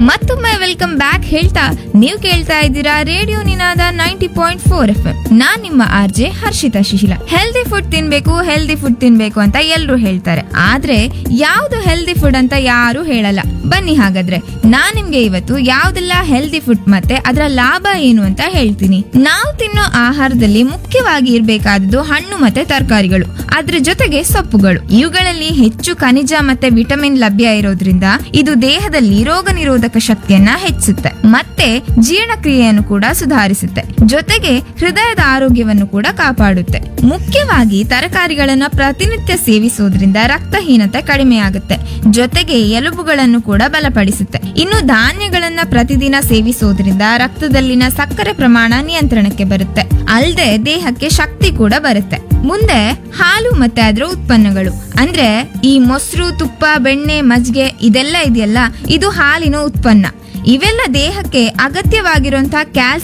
ಮತ್ತೊಮ್ಮೆ welcome back ಹೇಳ್ತಾ ನೀವು ಕೇಳ್ತಾ ಇದ್ದೀರಾ radio Ninada ninety point four FM ಎಂ ನಾನ್ ನಿಮ್ಮ R J Harshitha Shishila healthy food ತಿನ್ಬೇಕು ಹೆಲ್ದಿ ಫುಡ್ ತಿನ್ಬೇಕು ಅಂತ ಎಲ್ರು ಹೇಳ್ತಾರೆ ಆದ್ರೆ ಯಾವ್ದು ಹೆಲ್ದಿ ಫುಡ್ ಅಂತ ಯಾರು ಹೇಳಲ್ಲ ಬನ್ನಿ ಹಾಗಾದ್ರೆ ನಾನ್ ನಿಮ್ಗೆ ಇವತ್ತು ಯಾವ್ದೆಲ್ಲ ಹೆಲ್ದಿ ಫುಡ್ ಮತ್ತೆ ಅದರ ಲಾಭ ಏನು ಅಂತ ಹೇಳ್ತೀನಿ ನಾವು ತಿನ್ನೋ ಆಹಾರದಲ್ಲಿ ಮುಖ್ಯವಾಗಿ ಇರ್ಬೇಕಾದದ್ದು ಹಣ್ಣು ಮತ್ತೆ ತರಕಾರಿಗಳು ಅದ್ರ ಜೊತೆಗೆ ಸೊಪ್ಪುಗಳು ಇವುಗಳಲ್ಲಿ ಹೆಚ್ಚು ಖನಿಜ ಮತ್ತೆ ವಿಟಮಿನ್ ಲಭ್ಯ ಇರೋದ್ರಿಂದ ಇದು ದೇಹದಲ್ಲಿ ರೋಗ ನಿರೋಧಕ ಶಕ್ತಿಯನ್ನ ಹೆಚ್ಚಿಸುತ್ತೆ ಮತ್ತೆ ಜೀರ್ಣಕ್ರಿಯೆಯನ್ನು ಕೂಡ ಸುಧಾರಿಸುತ್ತೆ ಜೊತೆಗೆ ಹೃದಯದ ಆರೋಗ್ಯವನ್ನು ಕೂಡ ಕಾಪಾಡುತ್ತೆ ಮುಖ್ಯವಾಗಿ ತರಕಾರಿಗಳನ್ನ ಪ್ರತಿನಿತ್ಯ ಸೇವಿಸೋದ್ರಿಂದ ರಕ್ತಹೀನತೆ ಕಡಿಮೆ ಆಗುತ್ತೆ ಜೊತೆಗೆ ಎಲುಬುಗಳನ್ನು ಕೂಡ ಬಲಪಡಿಸುತ್ತೆ ಇನ್ನು ಧಾನ್ಯಗಳನ್ನ ಪ್ರತಿದಿನ ಸೇವಿಸೋದ್ರಿಂದ ರಕ್ತದಲ್ಲಿನ ಸಕ್ಕರೆ ಪ್ರಮಾಣ ನಿಯಂತ್ರಣಕ್ಕೆ ಬರುತ್ತೆ ಅಲ್ಲದೆ ದೇಹಕ್ಕೆ ಶಕ್ತಿ ಕೂಡ ಬರುತ್ತೆ ಮುಂದೆ ಹಾಲು ಮತ್ತೆ ಅದರ ಉತ್ಪನ್ನಗಳು ಅಂದ್ರೆ ಈ ಮೊಸರು ತುಪ್ಪ ಬೆಣ್ಣೆ ಮಜ್ಜಿಗೆ ಇದೆಲ್ಲ ಇದೆಯಲ್ಲ ಇದು ಹಾಲಿನ ಉತ್ಪನ್ನ ಇವೆಲ್ಲ ದೇಹಕ್ಕೆ ಅಗತ್ಯವಾಗಿರುವಂತಹ ಕ್ಯಾಲ್ಸಿಯಂ